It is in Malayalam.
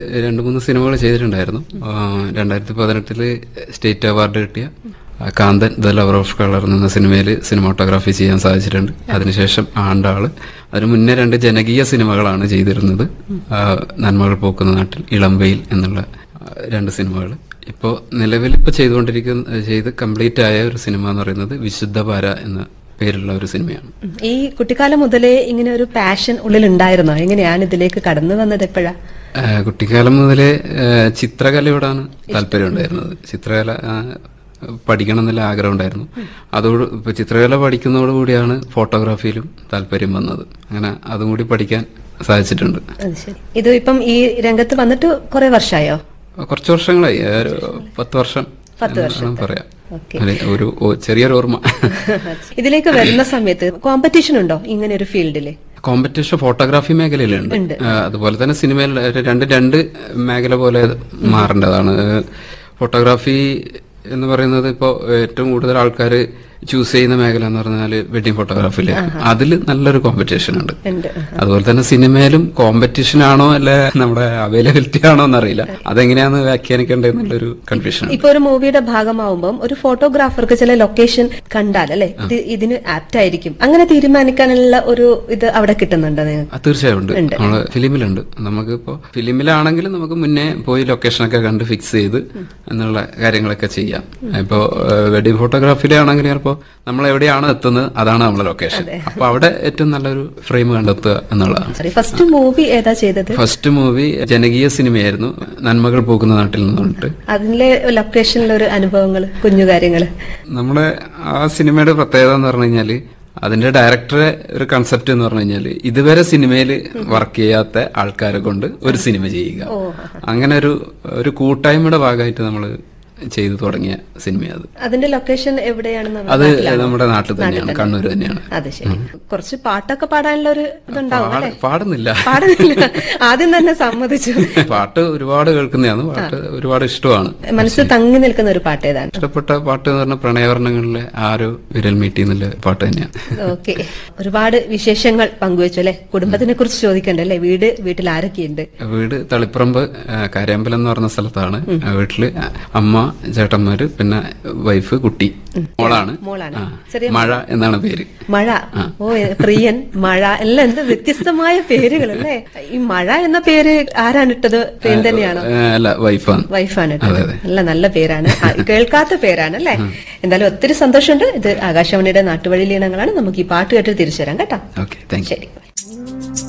രണ്ട് മൂന്ന് സിനിമകൾ ചെയ്തിട്ടുണ്ടായിരുന്നു ആ, രണ്ടായിരത്തി പതിനെട്ടില് സ്റ്റേറ്റ് അവാർഡ് കിട്ടിയ ആ, Kanthan the lover of colour എന്ന സിനിമയിൽ സിനിമാട്ടോഗ്രാഫി ചെയ്യാൻ സാധിച്ചിട്ടുണ്ട് അതിനുശേഷം ആണ്ടാള് അതിന് മുന്നേ രണ്ട് ജനകീയ സിനിമകളാണ് ചെയ്തിരുന്നത് ആ, നന്മകൾ പോക്കുന്ന നാട്ടിൽ ഇളംവെയിൽ എന്നുള്ള ആ, രണ്ട് സിനിമകൾ ഇപ്പോൾ നിലവിൽ ഇപ്പോൾ ചെയ്തുകൊണ്ടിരിക്കുന്ന ചെയ്ത് കംപ്ലീറ്റ് ആയ ഒരു സിനിമ എന്ന് പറയുന്നത് വിശുദ്ധപാര എന്ന പേരുള്ള ഒരു സിനിമയാണ് ഉം. ഈ കുട്ടിക്കാലം മുതലേ ഇങ്ങനെ ഒരു പാഷൻ ഉള്ളിൽ ഉണ്ടായിരുന്നോ എങ്ങനെയാണ് ഇതിലേക്ക് കടന്നു വന്നത് എപ്പോഴാ ആ, കുട്ടിക്കാലം മുതലേ ആ, ചിത്രകലയോടാണ് താല്പര്യം ഉണ്ടായിരുന്നത് ചിത്രകല ആ, പഠിക്കണം എന്നുള്ള ആഗ്രഹം ഉണ്ടായിരുന്നു അതോട് ഇപ്പൊ ചിത്രകല പഠിക്കുന്നതോടുകൂടിയാണ് ഫോട്ടോഗ്രാഫിയിലും താല്പര്യം വന്നത് അങ്ങനെ അതും കൂടി പഠിക്കാൻ സാധിച്ചിട്ടുണ്ട് അത് ശരി ഇത് ഇപ്പം ഈ രംഗത്ത് വന്നിട്ട് കുറെ വർഷമായോ കുറച്ച് വർഷങ്ങളായി ആ, ഒരു പത്ത് വർഷം പത്ത് എന്ന് വർഷത്തെ. വേണം പറയാം ഓക്കെ അല്ലെ, ഒരു ഓ- ചെറിയൊരു ഓർമ്മ ഇതിലേക്ക് വരുന്ന സമയത്ത് കോമ്പറ്റീഷൻ ഉണ്ടോ ഇങ്ങനെ ഒരു ഫീൽഡില് കോമ്പറ്റീഷൻ ഫോട്ടോഗ്രാഫി മേഖലയിലുണ്ട് ആ, അതുപോലെ തന്നെ സിനിമയിൽ ഒരു രണ്ട് രണ്ട് മേഖല പോലെ മാറേണ്ടതാണ് ഫോട്ടോഗ്രാഫി എന്ന് പറയുന്നത് ഇപ്പോൾ ഏറ്റവും കൂടുതൽ ആൾക്കാർ ചൂസ് ചെയ്യുന്ന മേഖല എന്ന് പറഞ്ഞാൽ വെഡിങ് ഫോട്ടോഗ്രാഫിയില് അതിൽ നല്ലൊരു കോമ്പറ്റീഷൻ ഉണ്ട് ഉണ്ട് അതുപോലെ തന്നെ സിനിമയിലും കോമ്പറ്റീഷൻ ആണോ അല്ലെ നമ്മുടെ അവൈലബിലിറ്റി ആണോ എന്നറിയില്ല അതെങ്ങനെയാന്ന് വ്യാഖ്യാനിക്കേണ്ടത് എന്നുള്ളൊരു കൺഫ്യൂഷൻ ഉണ്ട് ഇപ്പൊ ഒരു മൂവിയുടെ ഭാഗമാവുമ്പം ഒരു ഫോട്ടോഗ്രാഫർക്ക് ചില ലൊക്കേഷൻ കണ്ടാൽ അല്ലെ ഇത് ഇതിന് ആപ്റ്റ് ആയിരിക്കും അങ്ങനെ തീരുമാനിക്കാനുള്ള ഒരു ഇത് അവിടെ കിട്ടുന്നുണ്ടോ നിങ്ങൾക്ക് ആ, തീർച്ചയായും ഉണ്ട് നമ്മള് ഫിലിമിലുണ്ട് നമുക്ക് ഇപ്പോ ഫിലിമിലാണെങ്കിൽ നമുക്ക് മുന്നേ പോയി ലൊക്കേഷനൊക്കെ കണ്ട് ഫിക്സ് ചെയ്ത് എന്നുള്ള കാര്യങ്ങളൊക്കെ ചെയ്യാം ഇപ്പോ വെഡിങ് ഫോട്ടോഗ്രാഫിയിലാണെങ്കിൽ ചിലപ്പോ നമ്മൾ എവിടെയാണ് എത്തുന്നത് അതാണ് നമ്മളെ ലൊക്കേഷൻ അപ്പൊ അവിടെ ഏറ്റവും നല്ലൊരു ഫ്രെയിം കണ്ടെത്തുക എന്നുള്ളതാണ് സോറി ഫസ്റ്റ് മൂവി ഏതാ ചെയ്തത് ഫസ്റ്റ് മൂവി ജനകീയ സിനിമയായിരുന്നു നന്മകൾ പോകുന്ന നാട്ടിൽ നിന്നുണ്ട് അതിലെ ലൊക്കേഷനിലെ ഒരു അനുഭവങ്ങൾ കുഞ്ഞു കാര്യങ്ങള് നമ്മുടെ ആ സിനിമയുടെ പ്രത്യേകത എന്ന് പറഞ്ഞു കഴിഞ്ഞാല് അതിന്റെ ഡയറക്ടറെ ഒരു കൺസെപ്റ്റ് എന്ന് പറഞ്ഞു കഴിഞ്ഞാല് ഇതുവരെ സിനിമയിൽ വർക്ക് ചെയ്യാത്ത ആൾക്കാരെ കൊണ്ട് ഒരു സിനിമ ചെയ്യുക അങ്ങനെ ഒരു ഒരു കൂട്ടായ്മയുടെ ഭാഗമായിട്ട് നമ്മൾ ചെയ്തു തുടങ്ങിയ സിനിമയത് അതിന്റെ ലൊക്കേഷൻ എവിടെയാണെന്ന് അത് നമ്മുടെ നാട്ടിൽ തന്നെയാണ് കണ്ണൂർ തന്നെയാണ് അത് ശരി കുറച്ച് പാട്ടൊക്കെ പാടാനുള്ള ഒരു ഇതുണ്ടാവും പാട- അല്ലെ പാടുന്നില്ല പാടുന്നില്ല ആദ്യം തന്നെ സമ്മതിച്ചു പാട്ട് ഒരുപാട് കേൾക്കുന്നതാണ് പാട്ട് ഒരുപാട് ഇഷ്ടമാണ് മനസ്സിൽ തങ്ങി നിൽക്കുന്ന ഒരു പാട്ട് ഏതാണ് ഇഷ്ടപ്പെട്ട പാട്ട് എന്ന് പറഞ്ഞാൽ പ്രണയവർണ്ണങ്ങളിലെ ആരോ വിരൽ മീട്ടി എന്നുള്ള പാട്ട് തന്നെയാണ് ഓക്കെ ഒരുപാട് വിശേഷങ്ങൾ പങ്കുവച്ചു അല്ലെ കുടുംബത്തിനെ കുറിച്ച് ചോദിക്കണ്ടേ അല്ലെ വീട് വീട്ടിൽ ആരൊക്കെയുണ്ട് വീട് തളിപ്പറമ്പ് ആ, കാര്യമ്പലം എന്ന് പറയുന്ന സ്ഥലത്താണ് ആ, വീട്ടില് അമ്മ ചേട്ടന്മാര് പിന്നെ വൈഫ് കുട്ടി മോളാണ് മോളാണ് ആ, ചെറിയ മഴ എന്നാണ് പേര് മഴ ഓ എ- പ്രിയൻ മഴ എല്ലാം എന്ത് വ്യത്യസ്തമായ പേരുകൾ അല്ലേ ഈ മഴ എന്ന പേര് ആരാണ് ഇട്ടത് പ്രിയൻ തന്നെയാണോ ആ, അല്ല വൈഫാണ് വൈഫാണ് ഇട്ടത് നല്ല നല്ല പേരാണ് ആ, കേൾക്കാത്ത പേരാണ് അല്ലേ എന്തായാലും ഒത്തിരി സന്തോഷമുണ്ട് ഇത് ആകാശവാണിയുടെ നാട്ടുവഴി ലീനങ്ങളാണ് നമുക്ക് ഈ പാട്ട് കേട്ട് തിരിച്ചു തരാം കേട്ടോ ഓക്കെ താങ്ക് യു ശരി